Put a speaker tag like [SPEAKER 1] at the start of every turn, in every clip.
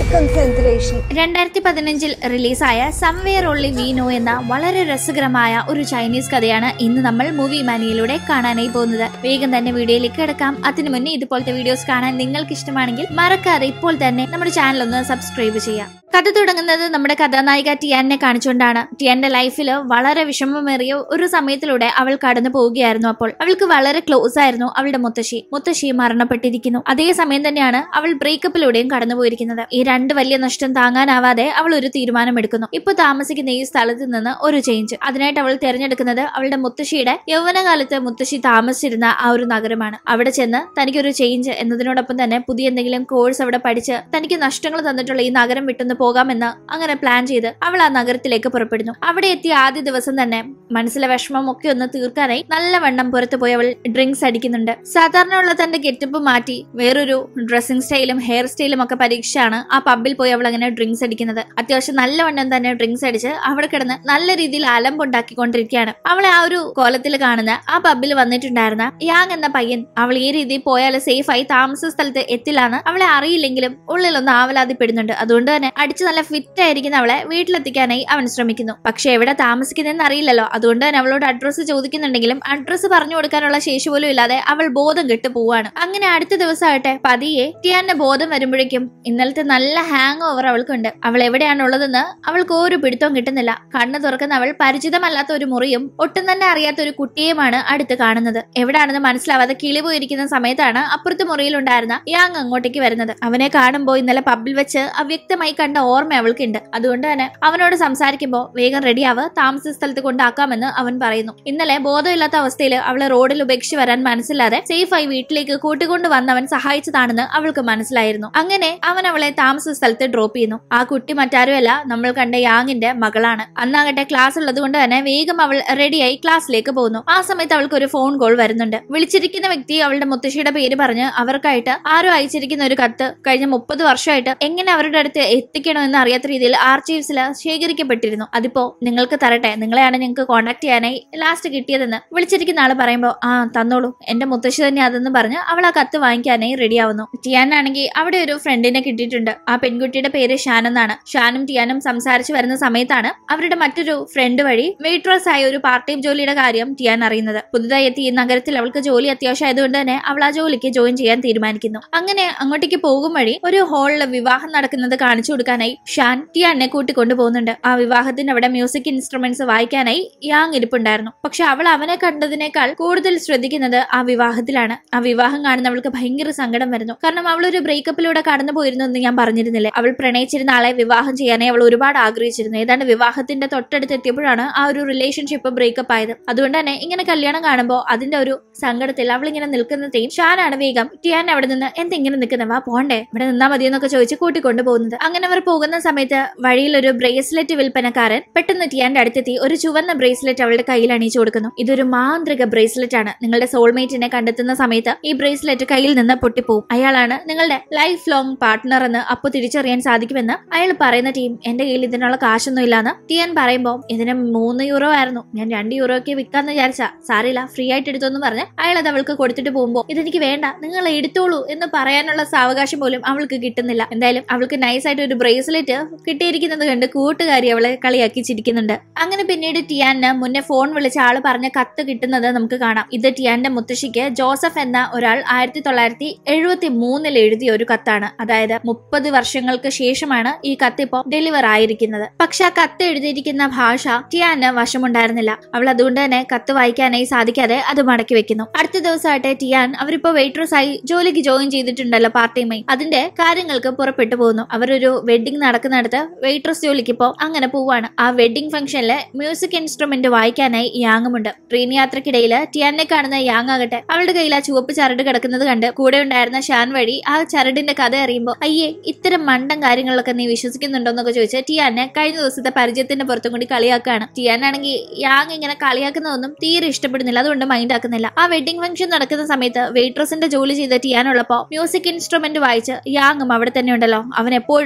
[SPEAKER 1] concentration.
[SPEAKER 2] രണ്ടായിരത്തി പതിനഞ്ചിൽ റിലീസായ സംവെയർ ഓൺലി വി നോ എന്ന വളരെ രസകരമായ ഒരു ചൈനീസ് കഥയാണ് ഇന്ന് നമ്മൾ മൂവി മാനിയിലൂടെ കാണാനായി പോകുന്നത് വേഗം തന്നെ വീഡിയോയിലേക്ക് കിടക്കാം അതിനു മുന്നേ ഇതുപോലത്തെ വീഡിയോസ് കാണാൻ നിങ്ങൾക്ക് ഇഷ്ടമാണെങ്കിൽ മറക്കാതെ ഇപ്പോൾ തന്നെ നമ്മുടെ ചാനൽ ഒന്ന് സബ്സ്ക്രൈബ് ചെയ്യാം കഥ തുടങ്ങുന്നത് നമ്മുടെ കഥാനായിക ടിയാനെ കാണിച്ചുകൊണ്ടാണ് ടിയാന്റെ ലൈഫിൽ വളരെ വിഷമമേറിയ ഒരു സമയത്തിലൂടെ അവൾ കടന്നു പോവുകയായിരുന്നു അപ്പോൾ അവൾക്ക് വളരെ ക്ലോസ് ആയിരുന്നു അവളുടെ മുത്തശ്ശി മുത്തശ്ശി മരണപ്പെട്ടിരിക്കുന്നു അതേ സമയം തന്നെയാണ് അവൾ ബ്രേക്കപ്പിലൂടെയും കടന്നുപോയിരിക്കുന്നത് ഈ രണ്ട് വലിയ നഷ്ടം താങ്ങാനാവാതെ അവൾ ഒരു തീരുമാനമെടുക്കുന്നു ഇപ്പൊ താമസിക്കുന്ന ഈ സ്ഥലത്ത് നിന്ന് ഒരു ചേഞ്ച് അതിനായിട്ട് അവൾ തിരഞ്ഞെടുക്കുന്നത് അവളുടെ മുത്തശ്ശിയുടെ യൗവനകാലത്ത് മുത്തശ്ശി താമസിച്ചിരുന്ന ആ ഒരു നഗരമാണ് അവിടെ ചെന്ന് തനിക്കൊരു ചേഞ്ച് എന്നതിനോടൊപ്പം തന്നെ പുതിയ എന്തെങ്കിലും കോഴ്സ് അവിടെ പഠിച്ച് തനിക്ക് നഷ്ടങ്ങൾ തന്നിട്ടുള്ള ഈ നഗരം വിട്ടൊന്ന് പോകാമെന്ന് അങ്ങനെ പ്ലാൻ ചെയ്ത് അവൾ ആ നഗരത്തിലേക്ക് പുറപ്പെടുന്നു അവിടെ എത്തിയ ആദ്യ ദിവസം തന്നെ മനസ്സിലെ വിഷമം ഒക്കെ ഒന്ന് തീർക്കാനായി നല്ലവണ്ണം പുറത്തു പോയി അവൾ ഡ്രിങ്ക്സ് അടിക്കുന്നുണ്ട് സാധാരണ ഉള്ള തന്റെ ഗെറ്റപ്പ് മാറ്റി വേറൊരു ഡ്രസ്സിംഗ് സ്റ്റൈലും ഹെയർ സ്റ്റൈലും ഒക്കെ പരീക്ഷിച്ചാണ് ആ പബ്ബിൽ പോയി അവൾ അങ്ങനെ ഡ്രിങ്ക്സ് അടിക്കുന്നത് അത്യാവശ്യം നല്ലവണ്ണം തന്നെ ഡ്രിങ്ക്സ് അടിച്ച് അവിടെ കിടന്ന് നല്ല രീതിയിൽ അലമ്പുണ്ടാക്കിക്കൊണ്ടിരിക്കുകയാണ് അവളെ ആ ഒരു കോലത്തിൽ കാണുന്ന ആ പബ്ബിൽ വന്നിട്ടുണ്ടായിരുന്ന യാങ് എന്ന പയ്യൻ അവൾ ഈ രീതിയിൽ പോയാൽ സേഫായി താമസ സ്ഥലത്ത് എത്തില്ലാന്ന് അവളെ അറിയില്ലെങ്കിലും ഉള്ളിലൊന്ന് ആവലാതിപ്പെടുന്നുണ്ട് അതുകൊണ്ട് തന്നെ അടിച്ച് നല്ല ഫിറ്റ് ആയിരിക്കുന്ന അവളെ വീട്ടിലെത്തിക്കാനായി അവൻ ശ്രമിക്കുന്നു പക്ഷെ എവിടെ താമസിക്കുന്നതെന്ന് അറിയില്ലല്ലോ അതുകൊണ്ട് തന്നെ അവളോട് അഡ്രസ്സ് ചോദിക്കുന്നുണ്ടെങ്കിലും അഡ്രസ്സ് പറഞ്ഞു കൊടുക്കാനുള്ള ശേഷി പോലും ഇല്ലാതെ അവൾ ബോധം കെട്ട് പോവാണ് അങ്ങനെ അടുത്ത ദിവസമാകട്ടെ പതിയെ ടിയാന്റെ ബോധം വരുമ്പോഴേക്കും ഇന്നലത്തെ നല്ല ഹാങ് ഓവർ അവൾക്കുണ്ട് അവൾ എവിടെയാണുള്ളതെന്ന് അവൾക്ക് ഒരു പിടുത്തവും കിട്ടുന്നില്ല കണ്ണ് തുറക്കുന്ന അവൾ പരിചിതമല്ലാത്ത ഒരു മുറിയും ഒട്ടും തന്നെ അറിയാത്ത ഒരു കുട്ടിയെയുമാണ് അടുത്ത് കാണുന്നത് എവിടാണെന്ന് മനസ്സിലാവാതെ കിളി പോയിരിക്കുന്ന സമയത്താണ് അപ്പുറത്തെ മുറിയിലുണ്ടായിരുന്ന യാങ് അങ്ങോട്ടേക്ക് വരുന്നത് അവനെ കാണുമ്പോൾ ഇന്നലെ പബ്ബിൽ വെച്ച് അവ്യക്തമായി കണ്ട ഓർമ്മ അവൾക്കുണ്ട് അതുകൊണ്ട് തന്നെ അവനോട് സംസാരിക്കുമ്പോൾ വേഗം റെഡിയാവ് താമസ സ്ഥലത്ത് കൊണ്ടാക്കാമെന്ന് അവൻ പറയുന്നു ഇന്നലെ ബോധമില്ലാത്ത അവസ്ഥയിൽ അവളെ റോഡിൽ ഉപേക്ഷിച്ച് വരാൻ മനസ്സിലാതെ സേഫായി വീട്ടിലേക്ക് കൂട്ടിക്കൊണ്ട് വന്ന് അവൻ സഹായിച്ചതാണെന്ന് അവൾക്ക് മനസ്സിലായിരുന്നു അങ്ങനെ അവൻ അവളെ താമസ സ്ഥലത്ത് ഡ്രോപ്പ് ചെയ്യുന്നു ആ കുട്ടി മറ്റാരുമല്ല നമ്മൾ കണ്ട യാങ്ങിന്റെ മകളാണ് അന്നാകട്ടെ ക്ലാസ് ഉള്ളത് കൊണ്ട് തന്നെ വേഗം അവൾ റെഡിയായി ക്ലാസ്സിലേക്ക് പോകുന്നു ആ സമയത്ത് അവൾക്ക് ഒരു ഫോൺ കോൾ വരുന്നുണ്ട് വിളിച്ചിരിക്കുന്ന വ്യക്തി അവളുടെ മുത്തശ്ശിയുടെ പേര് പറഞ്ഞ് അവർക്കായിട്ട് ആരോ അയച്ചിരിക്കുന്ന ഒരു കത്ത് കഴിഞ്ഞ മുപ്പത് വർഷമായിട്ട് എങ്ങനെ അവരുടെ അടുത്ത് എത്തിക്കണമെന്ന് അറിയാത്ത രീതിയിൽ ആർച്ചീവ്സിൽ ശേഖരിക്കപ്പെട്ടിരുന്നു അതിപ്പോ നിങ്ങൾക്ക് തരട്ടെ നിങ്ങളെയാണ് ഞങ്ങൾക്ക് കോൺടാക്ട് ചെയ്യാനായി ലാസ്റ്റ് കിട്ടിയതെന്ന് വിളിച്ചിരിക്കുന്ന ആള് പറയുമ്പോൾ ആ തന്നോളൂ എന്റെ മുത്തശ്ശി തന്നെ അതെന്ന് പറഞ്ഞ് അവൾ ആ കത്ത് വാങ്ങിക്കാനായി റെഡിയാവുന്നു ടിയാനാണെങ്കിൽ അവിടെ ഒരു ഫ്രണ്ടിനെ കിട്ടിയിട്ടുണ്ട് ആ പെൺകുട്ടിയുടെ പേര് ഷാൻ എന്നാണ് ഷാനും ടിയാനും സംസാരിച്ച് വരുന്ന സമയത്താണ് അവരുടെ മറ്റൊരു ഫ്രണ്ട് വഴി വെയിട്രസ് ആയ ഒരു പാർട്ട് ടൈം ജോലിയുടെ കാര്യം ടിയാൻ അറിയുന്നത് പുതുതായി എത്തിയ ഈ നഗരത്തിൽ അവൾക്ക് ജോലി അത്യാവശ്യമായതുകൊണ്ട് തന്നെ അവൾ ആ ജോലിക്ക് ജോയിൻ ചെയ്യാൻ തീരുമാനിക്കുന്നു അങ്ങനെ അങ്ങോട്ടേക്ക് പോകും വഴി ഒരു ഹാളിൽ വിവാഹം നടക്കുന്നത് കാണിച്ചു കൊടുക്കാനായി ഷാൻ ടിയാനെ കൂട്ടിക്കൊണ്ടു പോകുന്നുണ്ട് ആ വിവാഹത്തിന് അവിടെ മ്യൂസിക് ഇൻസ്ട്രുമെന്റ്സ് വായിക്കാനായി യാങ് ഇരിപ്പുണ്ടായിരുന്നു പക്ഷെ അവൾ അവനെ കണ്ടതിനേക്കാൾ കൂടുതൽ ശ്രദ്ധിക്കുന്നത് ആ വിവാഹത്തിലാണ് ആ വിവാഹം കാണുന്ന അവൾക്ക് ഭയങ്കര സങ്കടം വരുന്നു കാരണം അവൾ ഒരു ബ്രേക്കപ്പിലൂടെ കടന്നു പോയിരുന്നു എന്ന് ഞാൻ പറഞ്ഞിരുന്നില്ലേ അവൾ പ്രണയിച്ചിരുന്ന ആളെ വിവാഹം ചെയ്യാനായി അവൾ ഒരുപാട് ആഗ്രഹിച്ചിരുന്നു ഏതാണ്ട് വിവാഹത്തിന്റെ തൊട്ടടുത്ത് എത്തിയപ്പോഴാണ് ആ ഒരു റിലേഷൻഷിപ്പ് ബ്രേക്കപ്പ് ആയത് അതുകൊണ്ട് തന്നെ ഇങ്ങനെ കല്യാണം കാണുമ്പോൾ അതിന്റെ ഒരു സങ്കടത്തിൽ അവൾ ഇങ്ങനെ നിൽക്കുന്നതെയും ഷാനാണ് വേഗം ടിയാൻ അവിടെ നിന്ന് എന്തെങ്ങനെ നിൽക്കുന്നത് വാ പോണ്ടേ ഇവിടെ നിന്നാ മതി എന്നൊക്കെ ചോദിച്ച് കൂട്ടിക്കൊണ്ടു പോകുന്നത് അങ്ങനെ അവർ പോകുന്ന സമയത്ത് വഴിയിൽ ഒരു ബ്രേസ്ലെറ്റ് വിൽപ്പനക്കാരൻ പെട്ടെന്ന് ടിയാന്റെ അടുത്തെത്തി ഒരു ചുവന്ന ബ്രേസ്ലെറ്റ് അവളുടെ കയ്യിൽ അണിയിച്ചു കൊടുക്കുന്നു ഇതൊരു മാന്ത്രിക ബ്രേസ്ലെറ്റ് ആണ് നിങ്ങളുടെ സോൾമേറ്റിനെ കണ്ടെത്തുന്ന സമയത്ത് ഈ ബ്രേസ്ലെറ്റ് കയ്യിൽ നിന്ന് പൊട്ടിപ്പോവും അയാളാണ് നിങ്ങളുടെ ലൈഫ് ലോങ് പാർട്ട്ണർ എന്ന് അപ്പോൾ തിരിച്ചറിയാൻ സാധിക്കുമെന്ന് അയാൾ പറയുന്ന ടീം എന്റെ കയ്യിൽ ഇതിനുള്ള കാശൊന്നും ഇല്ലാന്ന് ടിയാൻ പറയുമ്പോൾ ഇതിന് മൂന്ന് യൂറോ ആയിരുന്നു ഞാൻ രണ്ട് യൂറോ ഒക്കെ വിൽക്കാന്ന് വിചാരിച്ച സാറില്ല ഫ്രീ ആയിട്ട് എടുത്തോന്ന് പറഞ്ഞ് അയാൾ അത് അവൾക്ക് കൊടുത്തിട്ട് പോകുമ്പോൾ ഇതെനിക്ക് വേണ്ട നിങ്ങൾ എടുത്തോളൂ എന്ന് പറയാനുള്ള സാവകാശം പോലും അവൾക്ക് കിട്ടുന്നില്ല എന്തായാലും അവൾക്ക് നൈസായിട്ട് ഒരു ബ്രേസ്ലെറ്റ് കിട്ടിയിരിക്കുന്നത് കണ്ട് കൂട്ടുകാരി അവളെ കളിയാക്കി ചിരിക്കുന്നുണ്ട് അങ്ങനെ പിന്നീട് ടിയാന് മുന്നേ ഫോൺ വിളിച്ച ആള് പറഞ്ഞ കത്ത് കിട്ടുന്നത് നമുക്ക് കാണാം ഇത് ടിയാന്റെ മുത്തശ്ശിക്ക് ജോസഫ് എന്ന ഒരാൾ ആയിരത്തി തൊള്ളായിരത്തി എഴുപത്തി മൂന്നിൽ എഴുതിയ ഒരു കത്താണ് അതായത് മുപ്പത് വർഷങ്ങൾക്ക് ശേഷമാണ് ഈ കത്ത് ഇപ്പോൾ ഡെലിവർ ആയിരിക്കുന്നത് പക്ഷെ ആ കത്ത് എഴുതിയിരിക്കുന്ന ഭാഷ ടിയാന് വശമുണ്ടായിരുന്നില്ല അവൾ അതുകൊണ്ട് തന്നെ കത്ത് വായിക്കാനായി സാധിക്കാതെ അത് മടക്കി വെക്കുന്നു അടുത്ത ദിവസമായിട്ട് ടിയാൻ അവരിപ്പോ വെയിട്രസ് ആയി ജോലിക്ക് ജോയിൻ ചെയ്തിട്ടുണ്ടല്ലോ പാർട്ട് ടൈമായി അതിന്റെ കാര്യങ്ങൾക്ക് പുറപ്പെട്ടു പോകുന്നു അവരൊരു വെഡിങ് നടക്കുന്നിടത്ത് വെയിട്രസ് ജോലിക്ക് ഇപ്പോ അങ്ങനെ പോവാണ് ആ വെഡിങ് ഫംഗ്ഷനിലെ മ്യൂസിക് ഇൻസ്ട്രുമെന്റ് വായിക്കാനായി യാങ്ങുമുണ്ട് ട്രെയിൻ യാത്രക്കിടയിൽ ടിയാനെ കാണുന്ന യാങ് ആകട്ടെ അവളുടെ കയ്യിൽ ആ ചുവപ്പ് ചരട് കിടക്കുന്നത് കണ്ട് കൂടെ ഉണ്ടായിരുന്ന ഷാൻ വഴി ആ ചരടിന്റെ കഥ അറിയുമ്പോൾ അയ്യേ ഇത്തരം മണ്ടൻ കാര്യങ്ങളിലൊക്കെ നീ വിശ്വസിക്കുന്നുണ്ടോ എന്നൊക്കെ ചോദിച്ച് ടിയാനെ കഴിഞ്ഞ ദിവസത്തെ പരിചയത്തിന്റെ പുറത്തും കൂടി കളിയാക്കാണ് ടിയാൻ ആണെങ്കിൽ യാങ് ഇങ്ങനെ കളിയാക്കുന്നതൊന്നും തീരെ ഇഷ്ടപ്പെടുന്നില്ല അതുകൊണ്ട് മൈൻഡ് ആക്കുന്നില്ല ആ വെഡിങ് ഫംഗ്ഷൻ നടക്കുന്ന സമയത്ത് വെയിട്രസിന്റെ ജോലി ചെയ്ത ടിയാൻ ഉള്ളപ്പോ മ്യൂസിക് ഇൻസ്ട്രുമെന്റ് വായിച്ച് യാങ്ങും അവിടെ തന്നെ ഉണ്ടല്ലോ അവൻ എപ്പോഴും ടിയാനെ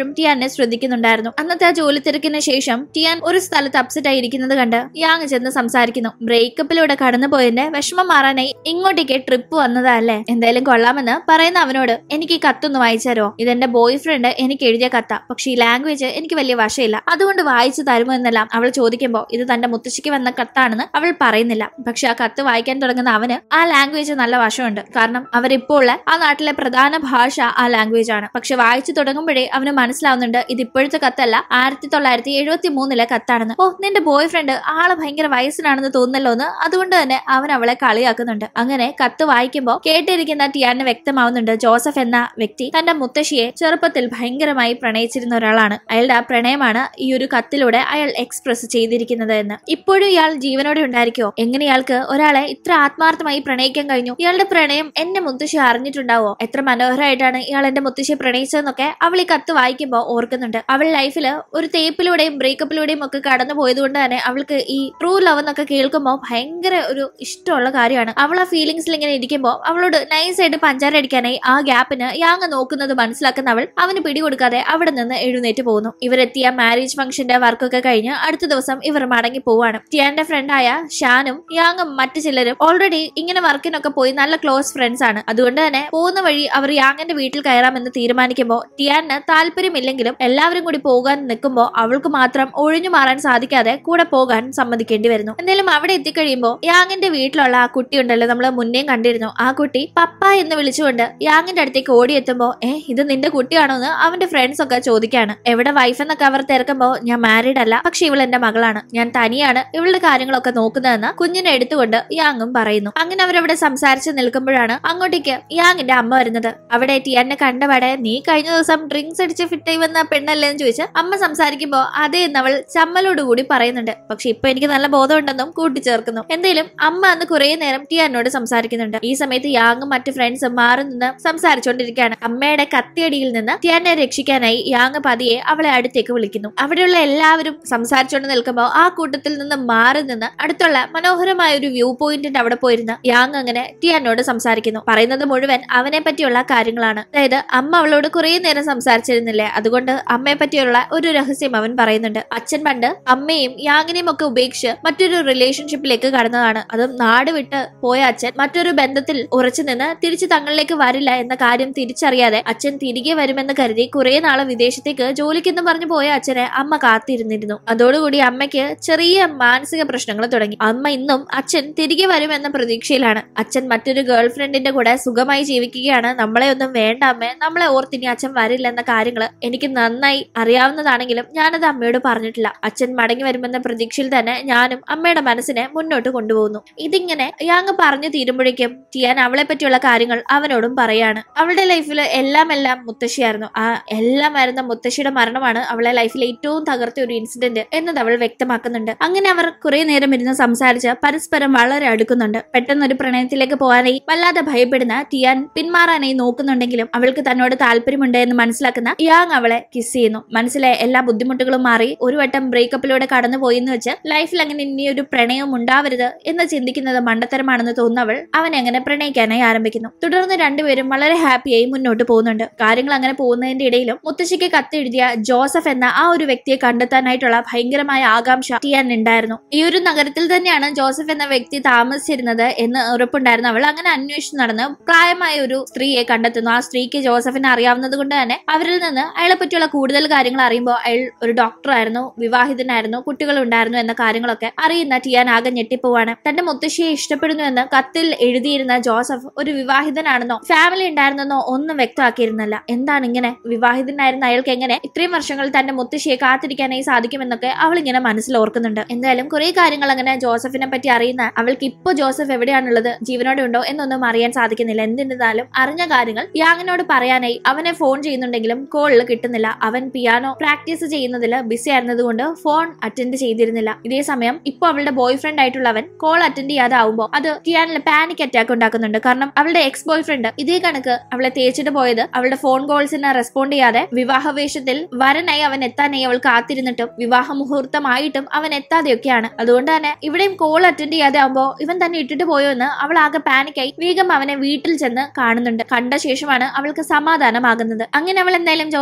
[SPEAKER 2] തന്നെ ശ്രദ്ധിക്കുന്നുണ്ടായിരുന്നു അന്നത്തെ ആ ജോലി തിരക്കിന് ശേഷം ടിയാൻ ഒരു സ്ഥലത്ത് അപ്സെറ്റ് ആയിരിക്കുന്നത് കണ്ട് യാങ് ചെന്ന് സംസാരിക്കുന്നു ബ്രേക്കപ്പിലൂടെ കടന്നുപോയതിന്റെ വിഷമം മാറാനായി ഇങ്ങോട്ടേക്ക് ട്രിപ്പ് വന്നതല്ലേ എന്തായാലും കൊള്ളാമെന്ന് പറയുന്ന അവനോട് എനിക്ക് ഈ കത്തൊന്ന് വായിച്ചാരോ ഇതെന്റെ ബോയ് ഫ്രണ്ട് എനിക്ക് എഴുതിയ കത്ത പക്ഷെ ഈ ലാംഗ്വേജ് എനിക്ക് വലിയ വശമില്ല അതുകൊണ്ട് വായിച്ചു തരുമോ എന്നെല്ലാം അവൾ ചോദിക്കുമ്പോൾ ഇത് തന്റെ മുത്തശ്ശിക്ക് വന്ന കത്താണെന്ന് അവൾ പറയുന്നില്ല പക്ഷെ ആ കത്ത് വായിക്കാൻ തുടങ്ങുന്ന അവന് ആ ലാംഗ്വേജ് നല്ല വശമുണ്ട് കാരണം അവരിപ്പോൾ ഉള്ള ആ നാട്ടിലെ പ്രധാന ഭാഷ ആ ലാംഗ്വേജ് ആണ് പക്ഷെ വായിച്ചു തുടങ്ങുമ്പോഴേ അവന് മനസ്സിലാവുന്നുണ്ട് ഇത് ഇപ്പോഴത്തെ കത്തല്ല ആയിരത്തി തൊള്ളായിരത്തി എഴുപത്തി മൂന്നിലെ കത്താണെന്ന് ഓ നിന്റെ ബോയ് ഫ്രണ്ട് ആള് ഭയങ്കര വയസ്സിനാണെന്ന് തോന്നുന്നല്ലോ എന്ന് അതുകൊണ്ട് തന്നെ അവൻ അവളെ കളിയാക്കുന്നുണ്ട് അങ്ങനെ കത്ത് വായിക്കുമ്പോൾ കേട്ടിരിക്കുന്ന ടിയാന് വ്യക്തമാവുന്നുണ്ട് ജോസഫ് എന്ന വ്യക്തി തന്റെ മുത്തശ്ശിയെ ചെറുപ്പത്തിൽ ഭയങ്കരമായി പ്രണയിച്ചിരുന്ന ഒരാളാണ് അയാളുടെ ആ പ്രണയമാണ് ഈ ഒരു കത്തിലൂടെ അയാൾ എക്സ്പ്രസ് ചെയ്തിരിക്കുന്നത് എന്ന് ഇപ്പോഴും ഇയാൾ ജീവനോടെ ഉണ്ടായിരിക്കോ എങ്ങനെ ഇയാൾക്ക് ഒരാളെ ഇത്ര ആത്മാർത്ഥമായി പ്രണയിക്കാൻ കഴിഞ്ഞു ഇയാളുടെ പ്രണയം എന്റെ മുത്തശ്ശി അറിഞ്ഞിട്ടുണ്ടാവോ എത്ര മനോഹരമായിട്ടാണ് ഇയാൾ എന്റെ മുത്തശ്ശിയെ പ്രണയിച്ചതെന്നൊക്കെ അവൾ ഈ കത്ത് വായിക്കുമ്പോൾ ഓർക്കുന്നുണ്ട് അവൾ ലൈഫിൽ ഒരു തേപ്പിലൂടെയും ബ്രേക്കപ്പിലൂടെയും ഒക്കെ കടന്നു പോയതുകൊണ്ട് തന്നെ അവൾക്ക് ഈ ട്രൂ ലവ് എന്നൊക്കെ കേൾക്കുമ്പോൾ ഭയങ്കര ഒരു ഇഷ്ടമുള്ള കാര്യമാണ് അവൾ ആ ഫീലിങ്സിൽ ഇങ്ങനെ ഇരിക്കുമ്പോൾ അവളോട് നൈസായിട്ട് പഞ്ചാര അടിക്കാനായി ആ ഗ്യാപ്പിന് യാങ് നോക്കുന്നത് മനസ്സിലാക്കുന്ന അവൾ അവന് പിടികൊടുക്കാതെ അവിടെ നിന്ന് എഴുന്നേറ്റ് പോകുന്നു ഇവരെത്തിയ മാരേജ് ഫംഗ്ഷന്റെ വർക്കൊക്കെ കഴിഞ്ഞ് അടുത്ത ദിവസം ഇവർ മടങ്ങി പോവാണ് ടിയാന്റെ ഫ്രണ്ടായ ഷാനും യാങ്ങും മറ്റു ചിലരും ഓൾറെഡി ഇങ്ങനെ വർക്കിനൊക്കെ പോയി നല്ല ക്ലോസ് ഫ്രണ്ട്സ് ആണ് അതുകൊണ്ട് തന്നെ പോകുന്ന വഴി അവർ യാങ്ങിന്റെ വീട്ടിൽ കയറാമെന്ന് തീരുമാനിക്കുമ്പോൾ ടിയാന് താല്പര്യമില്ലെങ്കിലും എല്ലാവരും കൂടി പോകാൻ നിൽക്കുമ്പോൾ അവൾക്ക് മാത്രം ഒഴിഞ്ഞു മാറാൻ സാധിക്കാതെ കൂടെ പോകാൻ സമ്മതിക്കേണ്ടി വരുന്നു എന്തായാലും അവിടെ എത്തിക്കഴിയുമ്പോൾ യാങ്ങിന്റെ വീട്ടിലുള്ള ആ കുട്ടി ഉണ്ടല്ലോ നമ്മൾ മുന്നേയും കണ്ടിരുന്നു ആ കുട്ടി പപ്പ എന്ന് വിളിച്ചുകൊണ്ട് യാങ്ങിന്റെ അടുത്തേക്ക് ഓടിയെത്തുമ്പോ ഏ ഇത് നിന്റെ കുട്ടിയാണോ എന്ന് അവന്റെ ഫ്രണ്ട്സ് ഒക്കെ ചോദിക്കാണ് എവിടെ വൈഫ് എന്നൊക്കെ അവർ തിരക്കുമ്പോ ഞാൻ മാരീഡ് അല്ല പക്ഷെ ഇവൾ എന്റെ മകളാണ് ഞാൻ തനിയാണ് ഇവളുടെ കാര്യങ്ങളൊക്കെ നോക്കുന്നതെന്ന് കുഞ്ഞിനെ എടുത്തുകൊണ്ട് യാങ്ങും പറയുന്നു അങ്ങനെ അവരവിടെ സംസാരിച്ച് നിൽക്കുമ്പോഴാണ് അങ്ങോട്ടേക്ക് യാങ്ങിന്റെ അമ്മ വരുന്നത് അവിടെ ടിയാനെ കണ്ടപാടെ നീ കഴിഞ്ഞ ദിവസം ഡ്രിങ്ക്സ് അടിച്ച് ഫിറ്റായി വന്ന പെണ്ണല്ലേ എന്ന് ചോദിച്ച് അമ്മ സംസാരിക്കുമ്പോ അതേ എന്നവൾ ചമ്മലോടുകൂടി പറയുന്നുണ്ട് പക്ഷെ ഇപ്പൊ എനിക്ക് നല്ല ബോധമുണ്ടെന്നും കൂട്ടിച്ചേർക്കുന്നു എന്തായാലും അമ്മ അന്ന് കുറെ നേരം ടിയാനോട് സംസാരിക്കുന്നുണ്ട് ഈ സമയത്ത് യാങ്ങും മറ്റു ഫ്രണ്ട്സും മാറി നിന്ന് സംസാരിച്ചുകൊണ്ടിരിക്കുകയാണ് അമ്മയുടെ കത്തിയടിയിൽ നിന്ന് ടിയാനെ രക്ഷിക്കാനായി യാങ് പതിയെ അവളെ അടുത്തേക്ക് വിളിക്കുന്നു അവിടെയുള്ള എല്ലാവരും സംസാരിച്ചുകൊണ്ട് നിൽക്കുമ്പോൾ ആ കൂട്ടത്തിൽ നിന്ന് മാറി നിന്ന് അടുത്തുള്ള മനോഹരമായ ഒരു വ്യൂ പോയിന്റിന്റെ അവിടെ പോയിരുന്ന് യാങ് അങ്ങനെ ടിയാനോട് സംസാരിക്കുന്നു പറയുന്നത് മുഴുവൻ അവനെ പറ്റിയുള്ള കാര്യങ്ങളാണ് അതായത് അമ്മ അവളോട് കുറെ നേരം സംസാരിച്ചിരുന്നില്ലേ അതുകൊണ്ട് അമ്മയെ പറ്റിയുള്ള ഒരു രഹസ്യം അവൻ പറയുന്നുണ്ട് അച്ഛൻ പണ്ട് അമ്മയും യാങ്ങിനെയും ഒക്കെ ഉപേക്ഷിച്ച് മറ്റൊരു റിലേഷൻഷിപ്പിലേക്ക് കടന്നതാണ് അതും നാട് വിട്ട് പോയ അച്ഛൻ മറ്റൊരു ബന്ധത്തിൽ ഉറച്ചു നിന്ന് തിരിച്ച് തങ്ങളിലേക്ക് വരില്ല എന്ന കാര്യം തിരിച്ചറിയാതെ അച്ഛൻ തിരികെ വരുമെന്ന് കരുതി കുറെ നാള് വിദേശത്തേക്ക് ജോലിക്കെന്ന് പറഞ്ഞു പോയ അച്ഛനെ അമ്മ കാത്തിരുന്നിരുന്നു അതോടുകൂടി അമ്മയ്ക്ക് ചെറിയ മാനസിക പ്രശ്നങ്ങൾ തുടങ്ങി അമ്മ ഇന്നും അച്ഛൻ തിരികെ വരുമെന്ന പ്രതീക്ഷയിലാണ് അച്ഛൻ മറ്റൊരു ഗേൾ ഫ്രണ്ടിന്റെ കൂടെ സുഖമായി ജീവിക്കുകയാണ് നമ്മളെ ഒന്നും വേണ്ട അമ്മേ നമ്മളെ ഓർത്തിനി അച്ഛൻ വരില്ല എന്ന കാര്യങ്ങൾ എനിക്ക് നന്നായി അറിയാവുന്നതാണെങ്കിലും ഞാനത് അമ്മയോട് പറഞ്ഞിട്ടില്ല അച്ഛൻ മടങ്ങി വരുമെന്ന പ്രതീക്ഷയിൽ തന്നെ ഞാനും അമ്മയുടെ മനസ്സിനെ മുന്നോട്ട് കൊണ്ടുപോകുന്നു ഇതിങ്ങനെ യാങ് പറഞ്ഞു തീരുമ്പോഴേക്കും ടിയാൻ അവളെ പറ്റിയുള്ള കാര്യങ്ങൾ അവനോടും പറയാണ് അവളുടെ ലൈഫിൽ എല്ലാം എല്ലാം മുത്തശ്ശിയായിരുന്നു ആ എല്ലാം വരുന്ന മുത്തശ്ശിയുടെ മരണമാണ് അവളെ ലൈഫിൽ ഏറ്റവും തകർത്ത ഒരു ഇൻസിഡന്റ് എന്നത് അവൾ വ്യക്തമാക്കുന്നുണ്ട് അങ്ങനെ അവർ കുറെ നേരം ഇരുന്ന് സംസാരിച്ച് പരസ്പരം വളരെ അടുക്കുന്നുണ്ട് പെട്ടെന്ന് ഒരു പ്രണയത്തിലേക്ക് പോകാനായി വല്ലാതെ ഭയപ്പെടുന്ന ടിയാൻ പിന്മാറാനായി നോക്കുന്നുണ്ടെങ്കിലും അവൾക്ക് തന്നോട് താല്പര്യമുണ്ട് എന്ന് മനസ്സിലാക്കുന്ന യാങ് അവളെ കിസ് ചെയ്യുന്നു മനസ്സിലെ എല്ലാ ബുദ്ധിമുട്ടുകളും മാറി ഒരു വട്ടം ബ്രേക്കപ്പിലൂടെ കടന്നുപോയി എന്ന് വെച്ച് ലൈഫിൽ അങ്ങനെ ഇനി ഒരു പ്രണയവും ഉണ്ടാവരുത് എന്ന് ചിന്തിക്കുന്നത് മണ്ടത്തരമാണെന്ന് തോന്നുന്നവൾ അവനെ അങ്ങനെ പ്രണയിക്കാനായി ആരംഭിക്കുന്നു തുടർന്ന് രണ്ടുപേരും വളരെ ഹാപ്പിയായി മുന്നോട്ട് പോകുന്നുണ്ട് കാര്യങ്ങൾ അങ്ങനെ പോകുന്നതിന്റെ ഇടയിലും മുത്തശ്ശിക്ക് കത്തെഴുതിയ ജോസഫ് എന്ന ആ ഒരു വ്യക്തിയെ കണ്ടെത്താനായിട്ടുള്ള ഭയങ്കരമായ ആകാംക്ഷ ടിയാൻ ഉണ്ടായിരുന്നു ഈ ഒരു നഗരത്തിൽ തന്നെയാണ് ജോസഫ് എന്ന വ്യക്തി താമസിച്ചിരുന്നത് എന്ന് ഉറപ്പുണ്ടായിരുന്നു അവൾ അങ്ങനെ അന്വേഷിച്ച് നടന്ന് പ്രായമായ ഒരു സ്ത്രീയെ കണ്ടെത്തുന്നു ആ സ്ത്രീക്ക് ജോസഫിനെ അറിയാവുന്നത് കൊണ്ട് തന്നെ അവരിൽ നിന്ന് അയാളെ പറ്റിയുള്ള കൂടുതൽ കാര്യങ്ങൾ അറിയുമ്പോൾ അയാൾ ഒരു ഡോക്ടറായിരുന്നു വിവാഹിതനായിരുന്നു കുട്ടികൾ ഉണ്ടായിരുന്നു എന്ന കാര്യങ്ങളൊക്കെ അറിയുന്ന ടിയാൻ ആകെ ഞെട്ടിപ്പോവാണ് തന്റെ മുത്തശ്ശിയെ ഇഷ്ടപ്പെടുന്നു എന്ന് കത്തിൽ എഴുതിയിരുന്ന ജോസഫ് ഒരു വിവാഹിതനാണെന്നോ ഫാമിലി ഉണ്ടായിരുന്നെന്നോ ഒന്നും വ്യക്തമാക്കിയിരുന്നില്ല എന്താണ് ഇങ്ങനെ വിവാഹിതനായിരുന്ന അയാൾക്ക് എങ്ങനെ ഇത്രയും വർഷങ്ങൾ തന്റെ മുത്തശ്ശിയെ കാത്തിരിക്കാനായി സാധിക്കുമെന്നൊക്കെ അവൾ ഇങ്ങനെ മനസ്സിൽ ഓർക്കുന്നുണ്ട് എന്തായാലും കുറെ കാര്യങ്ങൾ അങ്ങനെ ജോസഫിനെ പറ്റി അറിയുന്ന അവൾക്ക് ഇപ്പോ ജോസഫ് എവിടെയാണുള്ളത് ജീവനോടെ ഉണ്ടോ എന്നൊന്നും അറിയാൻ സാധിക്കുന്നില്ല എന്നിരുന്നാലും അറിഞ്ഞ കാര്യങ്ങൾ യാങ്ങിനോട് പറയാനായി അവനെ ഫോൺ ചെയ്യുന്നുണ്ടെങ്കിലും കോളിൽ കിട്ടുന്നില്ല അവൻ പിയാനോ പ്രാക്ടീസ് ചെയ്യുന്നതിൽ ബിസി ആയിരുന്നതുകൊണ്ട് ഫോൺ അറ്റൻഡ് ചെയ്തിരുന്നില്ല ഇതേ സമയം ഇപ്പൊ അവളുടെ ബോയ് ഫ്രണ്ട് ആയിട്ടുള്ളവൻ കോൾ അറ്റൻഡ് ചെയ്യാതെ ആവുമ്പോൾ അത് ടിയാനിൽ പാനിക് അറ്റാക്ക് ഉണ്ടാക്കുന്നുണ്ട് കാരണം അവളുടെ എക്സ് ബോയ് ഫ്രണ്ട് ഇതേ കണക്ക് അവളെ തേച്ചിട്ട് പോയത് അവളുടെ ഫോൺ കോൾസിന് റെസ്പോണ്ട് ചെയ്യാതെ വിവാഹവേഷത്തിൽ വരനായി അവൻ എത്താനായി അവൾ കാത്തിരുന്നിട്ടും വിവാഹ മുഹൂർത്തമായിട്ടും അവൻ എത്താതെയൊക്കെയാണ് അതുകൊണ്ട് തന്നെ ഇവിടെയും കോൾ അറ്റൻഡ് ചെയ്യാതെ ആവുമ്പോൾ ഇവൻ തന്നെ ഇട്ടിട്ട് പോയോ എന്ന് അവൾ ആകെ പാനിക്കായി വേഗം അവനെ വീട്ടിൽ ചെന്ന് കാണുന്നുണ്ട് കണ്ട ശേഷമാണ് അവൾക്ക് സമാധാനമാകുന്നത് അങ്ങനെ അവൾ എന്തായാലും ജോസഫിനെ പറ്റി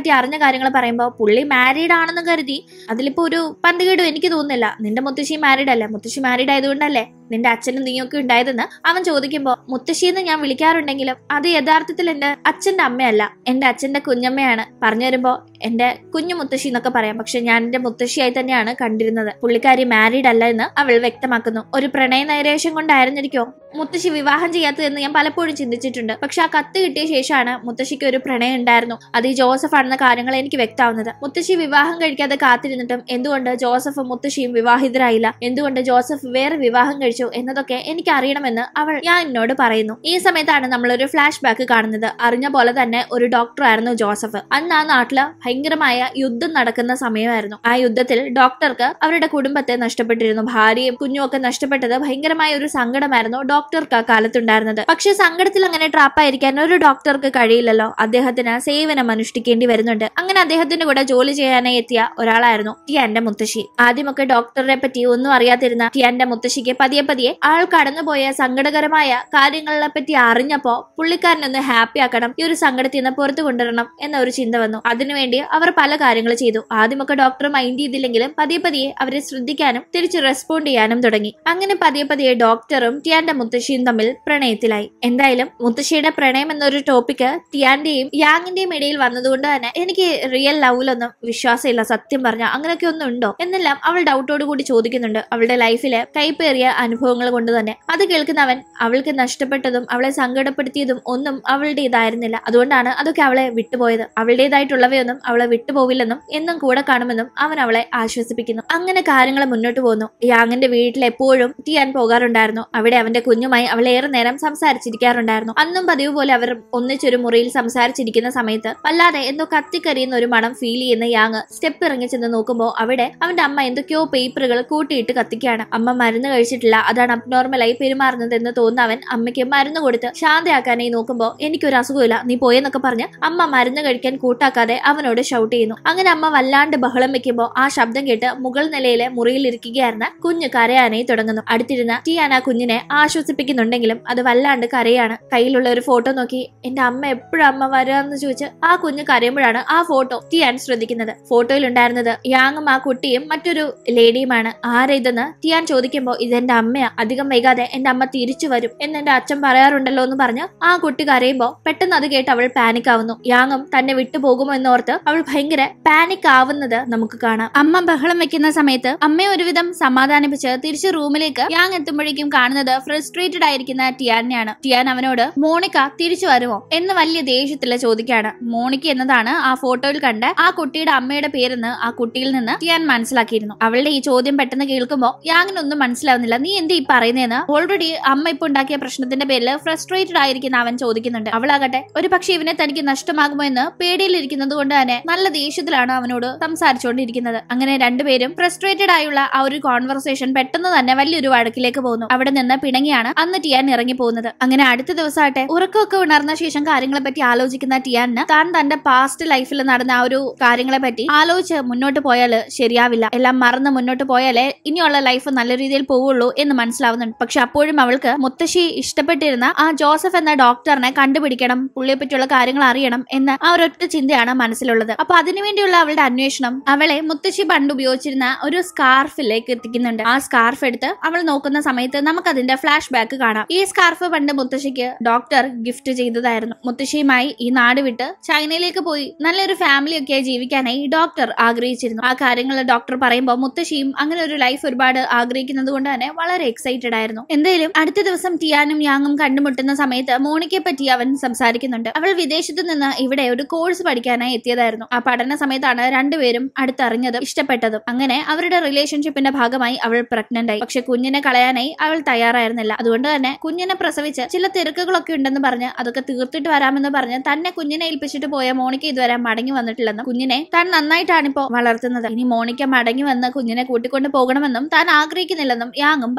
[SPEAKER 2] പറ്റി അറിഞ്ഞ കാര്യങ്ങൾ പറയുമ്പോൾ പുള്ളി മാരീഡ് ആണെന്ന് കരുതി അതിലിപ്പോ ഒരു പന്തുകേടും എനിക്ക് തോന്നുന്നില്ല നിന്റെ മുത്തശ്ശി മാരീഡ് അല്ലേ മുത്തശ്ശി മാരീഡ് ആയതുകൊണ്ടല്ലേ നിന്റെ അച്ഛനും നീയൊക്കെ ഉണ്ടായതെന്ന് അവൻ ചോദിക്കുമ്പോൾ മുത്തശ്ശിന്ന് ഞാൻ വിളിക്കാറുണ്ടെങ്കിലും അത് യഥാർത്ഥത്തിൽ എന്റെ അച്ഛന്റെ അമ്മയല്ല എന്റെ അച്ഛന്റെ കുഞ്ഞമ്മയാണ് പറഞ്ഞു വരുമ്പോ എന്റെ കുഞ്ഞു മുത്തശ്ശി എന്നൊക്കെ പറയാം പക്ഷെ ഞാൻ എന്റെ മുത്തശ്ശിയായി തന്നെയാണ് കണ്ടിരുന്നത് പുള്ളിക്കാരി മാരീഡ് അല്ല എന്ന് അവൾ വ്യക്തമാക്കുന്നു ഒരു പ്രണയ നൈരാശ്യം കൊണ്ടായിരുന്നിരിക്കോ മുത്തശ്ശി വിവാഹം ചെയ്യാത്തതെന്ന് ഞാൻ പലപ്പോഴും ചിന്തിച്ചിട്ടുണ്ട് പക്ഷെ ആ കത്ത് കിട്ടിയ ശേഷമാണ് മുത്തശ്ശിക്ക് ഒരു പ്രണയം ഉണ്ടായിരുന്നു അത് ഈ ജോസഫ് ആണെന്ന കാര്യങ്ങൾ എനിക്ക് വ്യക്തമാവുന്നത് മുത്തശ്ശി വിവാഹം കഴിക്കാതെ കാത്തിരുന്നിട്ടും എന്തുകൊണ്ട് ജോസഫ് മുത്തശ്ശിയും വിവാഹിതരായില്ല എന്തുകൊണ്ട് ജോസഫ് വേറെ വിവാഹം കഴിച്ചു എന്നതൊക്കെ എനിക്ക് അറിയണമെന്ന് അവൾ ഞാൻ എന്നോട് പറയുന്നു ഈ സമയത്താണ് നമ്മൾ ഒരു ഫ്ലാഷ് ബാക്ക് കാണുന്നത് അറിഞ്ഞ പോലെ തന്നെ ഒരു ഡോക്ടർ ആയിരുന്നു ജോസഫ് അന്ന് ആ നാട്ടില് ഭയങ്കരമായ യുദ്ധം നടക്കുന്ന സമയമായിരുന്നു ആ യുദ്ധത്തിൽ ഡോക്ടർക്ക് അവരുടെ കുടുംബത്തെ നഷ്ടപ്പെട്ടിരുന്നു ഭാര്യയും കുഞ്ഞും ഒക്കെ നഷ്ടപ്പെട്ടത് ഭയങ്കരമായ ഒരു സങ്കടമായിരുന്നു ഡോക്ടർക്ക് ആ കാലത്തുണ്ടായിരുന്നത് പക്ഷെ സങ്കടത്തിൽ അങ്ങനെ ട്രാപ്പായിരിക്കാൻ ഒരു ഡോക്ടർക്ക് കഴിയില്ലല്ലോ അദ്ദേഹത്തിന് സേവനം അനുഷ്ഠിക്കേണ്ടി വരുന്നുണ്ട് അങ്ങനെ അദ്ദേഹത്തിന്റെ കൂടെ ജോലി ചെയ്യാനായി എത്തിയ ഒരാളായിരുന്നു ടിയാന്റെ മുത്തശ്ശി ആദ്യമൊക്കെ ഡോക്ടറെ പറ്റി ഒന്നും അറിയാതിരുന്ന ടിയാന്റെ മുത്തശ്ശിക്ക് പതിയെ പതിയെ ആൾ കടന്നുപോയ സങ്കടകരമായ കാര്യങ്ങളെ പറ്റി അറിഞ്ഞപ്പോ പുള്ളിക്കാരനൊന്ന് ഹാപ്പി ആക്കണം ഈ ഒരു സങ്കടത്തിൽ നിന്ന് പുറത്തു കൊണ്ടുവരണം എന്ന ഒരു ചിന്ത വന്നു അതിനുവേണ്ടി അവർ പല കാര്യങ്ങൾ ചെയ്തു ആദ്യമൊക്കെ ഡോക്ടർ മൈൻഡ് ചെയ്തില്ലെങ്കിലും പതിയെ പതിയെ അവരെ ശ്രദ്ധിക്കാനും തിരിച്ച് റെസ്പോണ്ട് ചെയ്യാനും തുടങ്ങി അങ്ങനെ പതിയെ പതിയെ ഡോക്ടറും ടിയാന്റെ മുത്തശ്ശിയും തമ്മിൽ പ്രണയത്തിലായി എന്തായാലും മുത്തശ്ശിയുടെ പ്രണയം എന്നൊരു ടോപ്പിക്ക് ടിയാന്റെയും യാങ്ങിന്റെയും ഇടയിൽ വന്നതുകൊണ്ട് തന്നെ എനിക്ക് റിയൽ ലവിലൊന്നും വിശ്വാസമില്ല സത്യം പറഞ്ഞ അങ്ങനെയൊക്കെ ഒന്നും ഉണ്ടോ എന്നെല്ലാം അവൾ ഡൗട്ടോട് കൂടി ചോദിക്കുന്നുണ്ട് അവളുടെ ലൈഫിലെ കൈപ്പേറിയ അനുഭവങ്ങൾ കൊണ്ട് തന്നെ അത് കേൾക്കുന്നവൻ അവൾക്ക് നഷ്ടപ്പെട്ടതും അവളെ സങ്കടപ്പെടുത്തിയതും ഒന്നും അവളുടേതായിരുന്നില്ല അതുകൊണ്ടാണ് അതൊക്കെ അവളെ വിട്ടുപോയത് അവളുടേതായിട്ടുള്ളവയൊന്നും അവളെ വിട്ടുപോവില്ലെന്നും എന്നും കൂടെ കാണുമെന്നും അവൻ അവളെ ആശ്വസിപ്പിക്കുന്നു അങ്ങനെ കാര്യങ്ങൾ മുന്നോട്ട് പോകുന്നു യാങ്ങിന്റെ വീട്ടിൽ എപ്പോഴും ടിയാൻ പോകാറുണ്ടായിരുന്നു അവിടെ അവന്റെ കുഞ്ഞുമായി അവൾ ഏറെ നേരം സംസാരിച്ചിരിക്കാറുണ്ടായിരുന്നു അന്നും പതിവ് പോലെ അവർ ഒന്നിച്ചൊരു മുറിയിൽ സംസാരിച്ചിരിക്കുന്ന സമയത്ത് വല്ലാതെ എന്തോ കത്തിക്കരിയുന്ന ഒരു മണം ഫീൽ ചെയ്യുന്ന യാങ് സ്റ്റെപ്പ് ഇറങ്ങി ചെന്ന് നോക്കുമ്പോൾ അവിടെ അവന്റെ അമ്മ എന്തൊക്കെയോ പേപ്പറുകൾ കൂട്ടിയിട്ട് കത്തിക്കുകയാണ് അമ്മ മരുന്ന് കഴിച്ചിട്ടില്ല അതാണ് അബ്നോർമലായി പെരുമാറുന്നത് എന്ന് തോന്നുന്ന അവൻ അമ്മയ്ക്ക് മരുന്ന് കൊടുത്ത് ശാന്തയാക്കാനായി നോക്കുമ്പോൾ എനിക്കൊരു അസുഖമില്ല നീ പോയെന്നൊക്കെ പറഞ്ഞ് അമ്മ മരുന്ന് കഴിക്കാൻ കൂട്ടാക്കാതെ അവനോട് ഷൗട്ട് ചെയ്യുന്നു അങ്ങനെ അമ്മ വല്ലാണ്ട് ബഹളം വെക്കുമ്പോൾ ആ ശബ്ദം കേട്ട് മുകൾ നിലയിലെ മുറിയിൽ ഇരിക്കുകയായിരുന്ന കുഞ്ഞ് കരയാനായി തുടങ്ങുന്നു അടുത്തിരുന്ന ടിയാൻ ആ കുഞ്ഞിനെ ആശ്വസിപ്പിക്കുന്നുണ്ടെങ്കിലും അത് വല്ലാണ്ട് കരയാണ് കയ്യിലുള്ള ഒരു ഫോട്ടോ നോക്കി എന്റെ അമ്മ എപ്പോഴും അമ്മ വരാന്ന് ചോദിച്ച് ആ കുഞ്ഞ് കരയുമ്പോഴാണ് ആ ഫോട്ടോ ടിയാൻ ശ്രദ്ധിക്കുന്നത് ഫോട്ടോയിൽ ഉണ്ടായിരുന്നത് യാങ്ങും ആ കുട്ടിയും മറ്റൊരു ലേഡിയുമാണ് ആരാ ഇതെന്ന് ടിയാൻ ചോദിക്കുമ്പോൾ ഇതെന്റെ അമ്മയാ അധികം വൈകാതെ എന്റെ അമ്മ തിരിച്ചു വരും എന്ന് എന്റെ അച്ഛൻ പറയാറുണ്ടല്ലോ എന്ന് പറഞ്ഞ് ആ കുട്ടി കരയുമ്പോൾ പെട്ടെന്ന് അത് കേട്ട് അവൾ പാനിക് ആവുന്നു യാങ്ങും തന്നെ വിട്ടുപോകുമോ എന്നോർത്ത് അവൾ ഭയങ്കര പാനിക് ആവുന്നത് നമുക്ക് കാണാം അമ്മ ബഹളം വെക്കുന്ന സമയത്ത് അമ്മയെ ഒരുവിധം സമാധാനിപ്പിച്ച് തിരിച്ച് റൂമിലേക്ക് യാങ് എത്തുമ്പോഴേക്കും കാണുന്നത് ഫ്രസ്ട്രേറ്റഡ് ആയിരിക്കുന്ന ടിയാനെയാണ് ടിയാൻ അവനോട് മോണിക്ക തിരിച്ചു വരുമോ എന്ന് വലിയ ദേഷ്യത്തില് ചോദിക്കാണ് മോണിക്ക എന്നതാണ് ആ ഫോട്ടോയിൽ കണ്ട ആ കുട്ടിയുടെ അമ്മയുടെ പേരെന്ന് ആ കുട്ടിയിൽ നിന്ന് ടിയാൻ മനസ്സിലാക്കിയിരുന്നു അവളുടെ ഈ ചോദ്യം പെട്ടെന്ന് കേൾക്കുമ്പോൾ യാങ്ങിനൊന്നും മനസ്സിലാവുന്നില്ല നീ എന്ത് ഈ പറയുന്നതെന്ന് ഓൾറെഡി അമ്മ ഇപ്പൊ ഉണ്ടാക്കിയ പ്രശ്നത്തിന്റെ പേരിൽ ഫ്രസ്ട്രേറ്റഡ് ആയിരിക്കുന്ന അവൻ ചോദിക്കുന്നുണ്ട് അവളാകട്ടെ ഒരു പക്ഷെ ഇവനെ തനിക്ക് നഷ്ടമാകുമോ എന്ന് പേടിയിലിരിക്കുന്നത് കൊണ്ട് തന്നെ നല്ല ദേഷ്യത്തിലാണ് അവനോട് സംസാരിച്ചുകൊണ്ടിരിക്കുന്നത് അങ്ങനെ രണ്ടുപേരും ഫ്രസ്ട്രേറ്റഡ് ആയുള്ള ആ ഒരു കോൺവെർസേഷൻ പെട്ടെന്ന് തന്നെ വലിയൊരു വഴക്കിലേക്ക് പോകുന്നു അവിടെ നിന്ന് പിണങ്ങിയാണ് അന്ന് ടിയാൻ ഇറങ്ങി പോകുന്നത് അങ്ങനെ അടുത്ത ദിവസമാട്ടെ ഉറക്കമൊക്കെ ഉണർന്ന ശേഷം കാര്യങ്ങളെ പറ്റി ആലോചിക്കുന്ന ടിയാനിന് താൻ തന്റെ പാസ്റ്റ് ലൈഫിൽ നടന്ന ആ ഒരു കാര്യങ്ങളെ പറ്റി ആലോചിച്ച് മുന്നോട്ട് പോയാൽ ശരിയാവില്ല എല്ലാം മറന്ന് മുന്നോട്ട് പോയാലേ ഇനിയുള്ള ലൈഫ് നല്ല രീതിയിൽ പോവുള്ളൂ എന്ന് മനസ്സിലാവുന്നുണ്ട് പക്ഷെ അപ്പോഴും അവൾക്ക് മുത്തശ്ശി ഇഷ്ടപ്പെട്ടിരുന്ന ആ ജോസഫ് എന്ന ഡോക്ടറിനെ കണ്ടുപിടിക്കണം പുള്ളിയെ പറ്റിയുള്ള കാര്യങ്ങൾ അറിയണം എന്ന ആ ഒരൊറ്റ ചിന്തയാണ് മനസ്സിലുള്ളത് അപ്പൊ അതിനുവേണ്ടിയുള്ള അവളുടെ അന്വേഷണം അവളെ മുത്തശ്ശി പണ്ട് ഉപയോഗിച്ചിരുന്ന ഒരു സ്കാർഫിലേക്ക് എത്തിക്കുന്നുണ്ട് ആ സ്കാർഫ് എടുത്ത് അവൾ നോക്കുന്ന സമയത്ത് നമുക്ക് അതിന്റെ ഫ്ലാഷ് ബാക്ക് കാണാം ഈ സ്കാർഫ് പണ്ട് മുത്തശ്ശിക്ക് ഡോക്ടർ ഗിഫ്റ്റ് ചെയ്തതായിരുന്നു മുത്തശ്ശിയുമായി ഈ നാട് വിട്ട് ചൈനയിലേക്ക് പോയി നല്ലൊരു ഫാമിലി ഒക്കെ ജീവിക്കാനായി ഡോക്ടർ ആഗ്രഹിച്ചിരുന്നു ആ കാര്യങ്ങൾ ഡോക്ടർ പറയുമ്പോൾ മുത്തശ്ശിയും അങ്ങനെ ഒരു ലൈഫ് ഒരുപാട് ആഗ്രഹിക്കുന്നത് കൊണ്ട് തന്നെ വളരെ എക്സൈറ്റഡ് ആയിരുന്നു എന്തായാലും അടുത്ത ദിവസം ടിയാനും യാങ്ങും കണ്ടുമുട്ടുന്ന സമയത്ത് മോണിക്കയെ പറ്റി അവൻ സംസാരിക്കുന്നുണ്ട് അവൾ വിദേശത്ത് നിന്ന് ഇവിടെ ഒരു കോഴ്സ് പഠിക്കാനായി എത്തിയതായിരുന്നു ആ പഠന സമയത്താണ് രണ്ടുപേരും അടുത്തറിഞ്ഞതും ഇഷ്ടപ്പെട്ടതും അങ്ങനെ അവരുടെ റിലേഷൻഷിപ്പിന്റെ ഭാഗമായി അവൾ പ്രഗ്നന്റ് ആയി പക്ഷെ കുഞ്ഞിനെ കളയാനായി അവൾ തയ്യാറായിരുന്നില്ല അതുകൊണ്ട് തന്നെ കുഞ്ഞിനെ പ്രസവിച്ച് ചില തിരക്കുകളൊക്കെ ഉണ്ടെന്ന് പറഞ്ഞ് അതൊക്കെ തീർത്തിട്ട് വരാമെന്ന് പറഞ്ഞ് തന്നെ കുഞ്ഞിനെ ഏൽപ്പിച്ചിട്ട് പോയ മോണിക്ക ഇതുവരെ മടങ്ങി വന്നിട്ടില്ലെന്നും കുഞ്ഞിനെ താൻ നന്നായിട്ടാണ് ഇപ്പോ വളർത്തുന്നത് ഇനി മോണിക്ക മടങ്ങി വന്ന് കുഞ്ഞിനെ കൂട്ടിക്കൊണ്ട് പോകണമെന്നും താൻ ആഗ്രഹിക്കുന്നില്ലെന്നും യാങ്ങും പറയുന്നു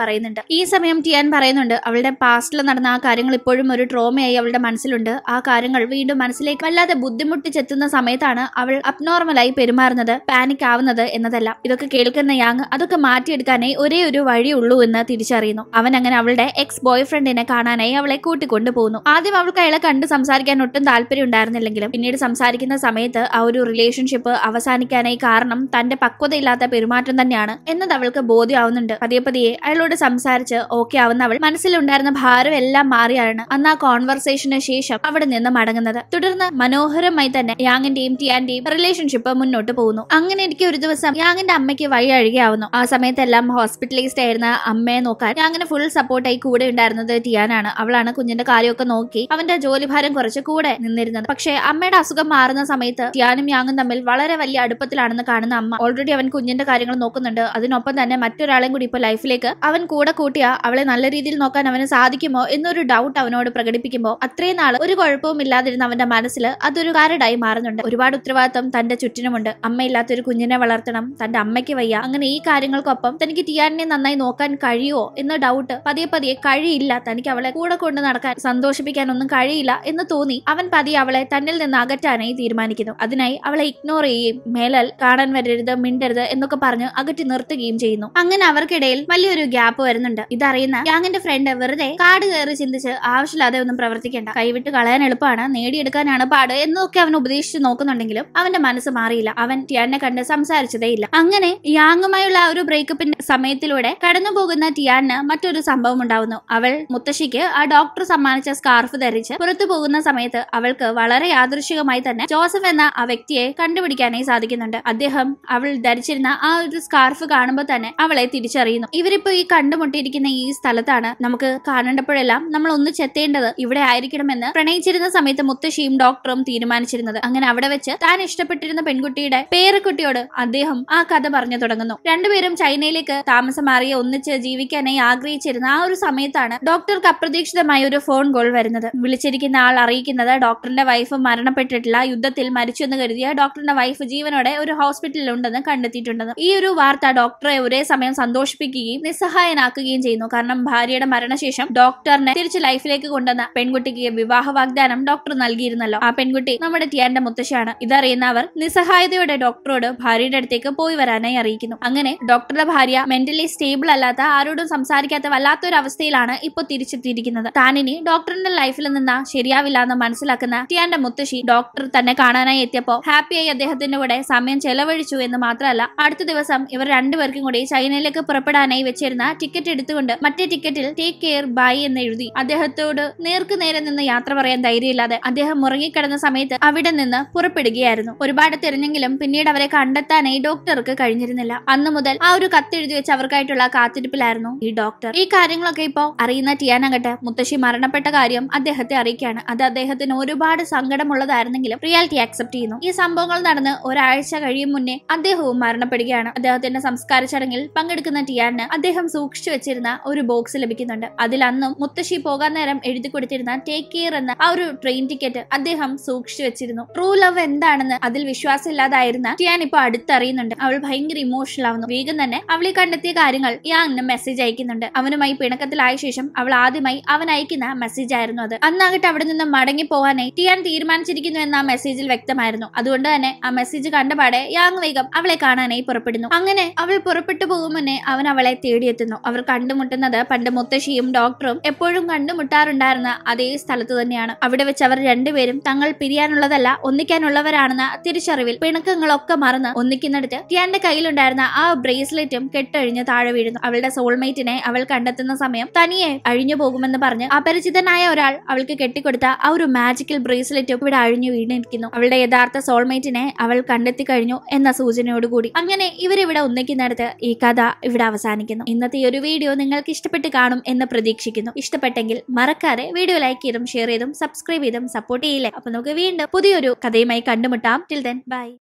[SPEAKER 2] പറയുന്നുണ്ട് ഈ സമയം ടിയാൻ പറയുന്നുണ്ട് അവളുടെ പാസ്റ്റിൽ നടന്ന ആ കാര്യങ്ങൾ ഇപ്പോഴും ഒരു ട്രോമയായി അവളുടെ മനസ്സിലുണ്ട് ആ കാര്യങ്ങൾ വീണ്ടും മനസ്സിലേക്ക് വല്ലാതെ ബുദ്ധിമുട്ടിച്ചെത്തുന്ന സമയത്താണ് അവൾ അബ്നോർമലായി പെരുമാറുന്നത് പാനിക് ആവുന്നത് എന്നതല്ല ഇതൊക്കെ കേൾക്കുന്ന യാങ് അതൊക്കെ മാറ്റിയെടുക്കാനേ ഒരേ ഒരു വഴിയുള്ളൂ എന്ന് തിരിച്ചറിയുന്നു അവൻ അങ്ങനെ അവളുടെ എക്സ് ബോയ് ഫ്രണ്ടിനെ കാണാനായി അവളെ കൂട്ടിക്കൊണ്ടു പോകുന്നു ആദ്യം അവൾക്ക് അയാളെ കണ്ട് സംസാരിക്കാൻ ഒട്ടും താല്പര്യം ഉണ്ടായിരുന്നില്ലെങ്കിലും പിന്നീട് സംസാരിക്കുന്ന സമയത്ത് ആ ഒരു റിലേഷൻഷിപ്പ് അവസാനിക്കാനായി കാരണം തന്റെ പക്വതയില്ലാത്ത പെരുമാറ്റം തന്നെയാണ് എന്നത് അവൾക്ക് ബോധ്യമാവുന്നുണ്ട് പതിയെ പതിയെ അയാളോട് സംസാരിച്ച് ഓക്കെ ആവുന്ന അവൾ മനസ്സിലുണ്ടായിരുന്ന ഭാരം എല്ലാം മാറിയാണ് അന്ന് ആ കോൺവെർസേഷന് ശേഷം അവിടെ നിന്ന് മടങ്ങുന്നത് തുടർന്ന് മനോഹരമായി തന്നെ യാങ്ങിന്റെയും ടിയാന്റെയും റിലേഷൻഷിപ്പ് മുന്നോട്ട് പോകുന്നു അങ്ങനെ എനിക്ക് ഒരു ദിവസം യാങ്ങിന്റെ അമ്മയ്ക്ക് വഴി അഴുകയാവുന്നു ആ സമയത്തെല്ലാം ഹോസ്പിറ്റലൈസ്ഡ് ആയിരുന്ന അമ്മയെ നോക്കാൻ യാങ്ങിന് ഫുൾ സപ്പോർട്ടായി കൂടെ ഉണ്ടായിരുന്നത് ടിയാനാണ് അവളാണ് കുഞ്ഞിന്റെ കാര്യമൊക്കെ നോക്കി അവന്റെ ജോലിഭാരം കുറച്ച് കൂടെ നിന്നിരുന്നത് പക്ഷേ അമ്മയുടെ അസുഖം മാറുന്ന സമയത്ത് ടിയാനും യാങ്ങും തമ്മിൽ വളരെ വലിയ അടുപ്പത്തിലാണെന്ന് കാണുന്ന അമ്മ ഓൾറെഡി അവൻ കുഞ്ഞിന്റെ കാര്യങ്ങൾ നോക്കുന്നുണ്ട് അതിനൊപ്പം തന്നെ മറ്റൊരാളെയും കൂടി ഇപ്പൊ ലൈഫിലേക്ക് അവൻ കൂടെ കൂട്ടിയ അവളെ നല്ല രീതിയിൽ നോക്കാൻ അവന് സാധിക്കുമോ എന്നൊരു ഡൗട്ട് അവനോട് പ്രകടിപ്പിക്കുമ്പോൾ അത്രയും നാൾ ഒരു കുഴപ്പവും ഇല്ലാതിരുന്ന അവന്റെ മനസ്സിൽ അതൊരു കാരടായി മാറുന്നുണ്ട് ഒരുപാട് ഉത്തരവാദിത്വം തന്റെ ചുറ്റിനുമുണ്ട് അമ്മയില്ലാത്ത ഒരു കുഞ്ഞിനെ വളർത്തണം തന്റെ അമ്മയ്ക്ക് വയ്യ അങ്ങനെ ഈ കാര്യങ്ങൾക്കൊപ്പം തനിക്ക് ടിയാനിനെ നന്നായി നോക്കാൻ കഴിയുമോ എന്ന ഡൗട്ട് പതിയെ പതിയെ കഴിയില്ല തനിക്ക് അവളെ കൂടെ കൊണ്ട് നടക്കാൻ സന്തോഷിപ്പിക്കാനൊന്നും കഴിയില്ല എന്ന് തോന്നി അവൻ പതിയെ അവളെ തന്നിൽ നിന്ന് അകറ്റാനായി തീരുമാനിക്കുന്നു അതിനായി അവളെ ഇഗ്നോർ ചെയ്യുകയും മേലാൽ കാണാൻ വരരുത് മിണ്ടരുത് എന്നൊക്കെ പറഞ്ഞ് അകറ്റി നിർത്തുകയും ചെയ്യുന്നു അങ്ങനെ അവർക്കിടയിൽ വലിയൊരു ഗ്യാപ്പ് വരുന്നുണ്ട് ഇതറിയുന്ന യാങ്ങിന്റെ ഫ്രണ്ട് വെറുതെ കാട് കയറി ചിന്തിച്ച് ആവശ്യമില്ലാതെ ഒന്നും പ്രവർത്തിക്കേണ്ട കൈവിട്ട് കളയാൻ എളുപ്പമാണ് നേടിയെടുക്കാനാണ് പാട് എന്നൊക്കെ അവൻ ഉപദേശിച്ച് നോക്കുന്നുണ്ടെങ്കിലും അവന്റെ മനസ്സ് മാറിയില്ല അവൻ ടിയാനെ കണ്ട് സംസാരിച്ചതേ ഇല്ല അങ്ങനെ യാങ്ങുമായുള്ള ആ ഒരു ബ്രേക്കപ്പിന്റെ സമയത്തിലൂടെ കടന്നു പോകുന്ന ടിയാന് മറ്റൊരു സംഭവം ഉണ്ടാവുന്നു അവൾ മുത്തശ്ശിക്ക് ആ ഡോക്ടർ സമ്മാനിച്ച സ്കാർഫ് ധരിച്ച് പുറത്തു പോകുന്ന സമയത്ത് അവൾക്ക് വളരെ യാദൃശികമായി തന്നെ ജോസഫ് എന്ന ആ വ്യക്തിയെ കണ്ടുപിടിക്കാനായി സാധിക്കുന്നുണ്ട് അദ്ദേഹം അവൾ ധരിച്ചിരുന്ന ആ ഒരു സ്കാർഫ് കാണുമ്പോൾ തന്നെ അവളെ തിരിച്ചറിയുന്നു ഇവരിപ്പോ ഈ കണ്ടുമുട്ടിയിരിക്കുന്ന ഈ സ്ഥലത്താണ് നമുക്ക് കാണേണ്ടപ്പോഴെല്ലാം നമ്മൾ ഒന്നിച്ചെത്തേണ്ടത് ഇവിടെ ആയിരിക്കണമെന്ന് പ്രണയിച്ചിരുന്ന സമയത്ത് മുത്തശ്ശിയും ഡോക്ടറും തീരുമാനിച്ചിരുന്നത് അങ്ങനെ അവിടെ വെച്ച് താൻ ഇഷ്ടപ്പെട്ടിരുന്ന പെൺകുട്ടിയുടെ പേരക്കുട്ടിയോട് അദ്ദേഹം ആ കഥ പറഞ്ഞു തുടങ്ങുന്നു രണ്ടുപേരും ചൈനയിലേക്ക് താമസം മാറി ഒന്നിച്ച് ജീവിക്കാനായി ആഗ്രഹിച്ചിരുന്ന ആ ഒരു സമയത്താണ് ഡോക്ടർക്ക് അപ്രതീക്ഷിതമായ ഒരു ഫോൺ കോൾ വരുന്നത് വിളിച്ചിരിക്കുന്ന ആൾ അറിയിക്കുന്നത് ഡോക്ടറിന്റെ വൈഫ് മരണപ്പെട്ടിട്ടില്ല യുദ്ധത്തിൽ മരിച്ചു എന്ന് കരുതിയ ഡോക്ടറിന്റെ വൈഫ് ജീവനോടെ ഒരു ഹോസ്പിറ്റലിൽ ഉണ്ടെന്ന് കണ്ടെത്തിയിട്ടുണ്ടെന്ന് ഈ ഒരു വാർത്ത ഡോക്ടറെ ഒരേ സമയം സന്തോഷിപ്പിക്കുകയും നിസ്സഹായനാക്കുകയും ചെയ്യുന്നു കാരണം ഭാര്യയുടെ മരണശേഷം ഡോക്ടറിനെ തിരിച്ച് ലൈഫിലേക്ക് കൊണ്ടുവന്ന പെൺകുട്ടിക്ക് വിവാഹ വാഗ്ദാനം ഡോക്ടർ നൽകിയിരുന്നല്ലോ ആ പെൺകുട്ടി നമ്മുടെ ടിയാന്റെ മുത്തശ്ശിയാണ് ഇതറിയുന്ന അവർ നിസ്സഹായതയോടെ ഡോക്ടറോട് ഭാര്യയുടെ അടുത്തേക്ക് പോയി വരാനായി അറിയിക്കുന്നു അങ്ങനെ ഡോക്ടറുടെ ഭാര്യ മെന്റലി സ്റ്റേബിൾ അല്ലാത്ത ആരോടും സംസാരിക്കാത്ത വല്ലാത്തൊരു അവസ്ഥയിലാണ് ഇപ്പോൾ തിരിച്ചെത്തിയിരിക്കുന്നത് താനിനി ഡോക്ടറിന്റെ ലൈഫിൽ നിന്ന് ശരിയാവില്ല എന്ന് മനസ്സിലാക്കുന്ന ടിയാന്റെ മുത്തശ്ശി ഡോക്ടർ തന്നെ കാണാനായി എത്തിയപ്പോ ഹാപ്പിയായി അദ്ദേഹത്തിന്റെ കൂടെ സമയം ചെലവഴിച്ചു എന്ന് മാത്രമല്ല അടുത്ത ദിവസം ഇവർ രണ്ടുപേർക്കും കൂടി ചൈനയിലേക്ക് പുറപ്പെടാനായി വെച്ചിരുന്ന ടിക്കറ്റ് എടുത്തുകൊണ്ട് മറ്റേ ടിക്കറ്റിൽ ടേക്ക് കെയർ ബൈ എന്ന് എഴുതി അദ്ദേഹത്തോട് നേർക്ക് നേരെ നിന്ന് യാത്ര പറയാൻ ധൈര്യമില്ലാതെ അദ്ദേഹം മുറങ്ങിക്കിടന്ന സമയത്ത് അവിടെ നിന്ന് പുറപ്പെടുകയായിരുന്നു ഒരുപാട് തിരഞ്ഞെങ്കിലും പിന്നീട് അവരെ കണ്ടെത്താനായി ഡോക്ടർക്ക് കഴിഞ്ഞിരുന്നില്ല അന്ന് മുതൽ ആ ഒരു കത്തെഴുതി വെച്ച് അവർക്കായിട്ടുള്ള കാത്തിരിപ്പിലായിരുന്നു ഈ ഡോക്ടർ ഈ കാര്യങ്ങളൊക്കെ ഇപ്പോ അറിയുന്ന ടിയാനകട്ടെ മുത്തശ്ശി മരണപ്പെട്ട കാര്യം അദ്ദേഹത്തെ അറിയിക്കുകയാണ് അത് അദ്ദേഹത്തിന് ഒരുപാട് സങ്കടമുള്ളതായിരുന്നെങ്കിലും റിയാലിറ്റി അക്സെപ്റ്റ് ചെയ്യുന്നു ഈ സംഭവങ്ങൾ നടന്ന് ഒരാഴ്ച കഴിയും മുന്നേ അദ്ദേഹവും മരണപ്പെടുകയാണ് അദ്ദേഹത്തിന്റെ സംസ്കാര ചടങ്ങിൽ പങ്കെടുക്കുന്ന ടിയാന് അദ്ദേഹം സൂക്ഷിച്ചു വെച്ചിരുന്ന ഒരു ബോക്സ് ലഭിക്കുന്നുണ്ട് അതിൽ അന്നും മുത്തശ്ശി പോകാൻ നേരം എഴുതി കൊടുത്തിരുന്ന ടേക്ക് കെയർ എന്ന ആ ഒരു ട്രെയിൻ ടിക്കറ്റ് അദ്ദേഹം സൂക്ഷിച്ചു വെച്ചിരുന്നു ട്രൂ ലവ് എന്താണെന്ന് അതിൽ വിശ്വാസമില്ലാതായിരുന്ന ടിയാൻ ഇപ്പൊ അടുത്തറിയുന്നുണ്ട് അവൾ ഭയങ്കര ഇമോഷണൽ ആവുന്നു വേഗം തന്നെ അവളെ കണ്ടെത്തിയ കാര്യങ്ങൾ യാങ്ങിന് മെസ്സേജ് അയക്കുന്നുണ്ട് അവനുമായി പിണക്കത്തിലായ ശേഷം അവൾ ആദ്യമായി അവൻ അയക്കുന്ന മെസ്സേജ് ആയിരുന്നു അത് അന്നാകട്ടെ അവിടെ നിന്ന് മടങ്ങി പോകാനായി ടിയാൻ തീരുമാനിച്ചിരിക്കുന്നു എന്ന ആ മെസ്സേജിൽ വ്യക്തമായിരുന്നു അതുകൊണ്ട് തന്നെ ആ മെസ്സേജ് കണ്ടപാടെ യാങ് വേഗം അവളെ കാണാനായി പുറപ്പെടുന്നു അങ്ങനെ അവൾ പുറപ്പെട്ടു പോകും മുന്നേ അവൻ അവളെ തേടിയെത്തുന്നു അവർ കണ്ടുമുട്ടുന്നത് പണ്ട് മുത്തശ്ശിയും ഡോക്ടറും എപ്പോഴും കണ്ടുമുട്ടാറുണ്ടായിരുന്ന അതേ സ്ഥലത്ത് തന്നെയാണ് അവിടെ വെച്ച് അവർ രണ്ടുപേരും തങ്ങൾ പിരിയാനുള്ളതല്ല ഒന്നിക്കാനുള്ളവരാണെന്ന തിരിച്ചറിവിൽ പിണക്കങ്ങളൊക്കെ മറന്ന് ഒന്നിക്കുന്നിടത്ത് ടിയാന്റെ കയ്യിലുണ്ടായിരുന്ന ആ ബ്രേസ്ലെറ്റും കെട്ടഴിഞ്ഞ് താഴെ വീഴുന്നു അവളുടെ സോൾമേറ്റിനെ അവൾ കണ്ടെത്തുന്ന സമയം തനിയെ അഴിഞ്ഞു പോകുമെന്ന് പറഞ്ഞ് അപരിചിതനായ ഒരാൾ അവൾക്ക് കെട്ടിക്കൊടുത്ത ആ ഒരു മാജിക്കൽ ബ്രേസ്ലെറ്റും ഇവിടെ അഴിഞ്ഞു വീണിരിക്കുന്നു അവളുടെ യഥാർത്ഥ സോൾമേറ്റിനെ അവൾ കണ്ടെത്തി കഴിഞ്ഞു എന്ന സൂചനയോടുകൂടി അങ്ങനെ ഇവരിവിടെ ഒന്നിക്കുന്നിടത്ത് ഈ കഥ ഇവിടെ അവസാനിക്കുന്നു ഇന്നത്തെ ഈ ഒരു വീഡിയോ നിങ്ങൾക്ക് ഇഷ്ടപ്പെട്ട് കാണും എന്ന് പ്രതീക്ഷിക്കുന്നു ഇഷ്ടപ്പെട്ടെങ്കിൽ മറക്കാതെ വീഡിയോ ലൈക്ക് ചെയ്തും ഷെയർ ചെയ്തും സബ്സ്ക്രൈബ് ചെയ്തും സപ്പോർട്ട് ചെയ്യില്ലേ അപ്പൊ നമുക്ക് വീണ്ടും പുതിയൊരു കഥയുമായി കണ്ടുമുട്ടാം ടിൽ ദെൻ ബൈ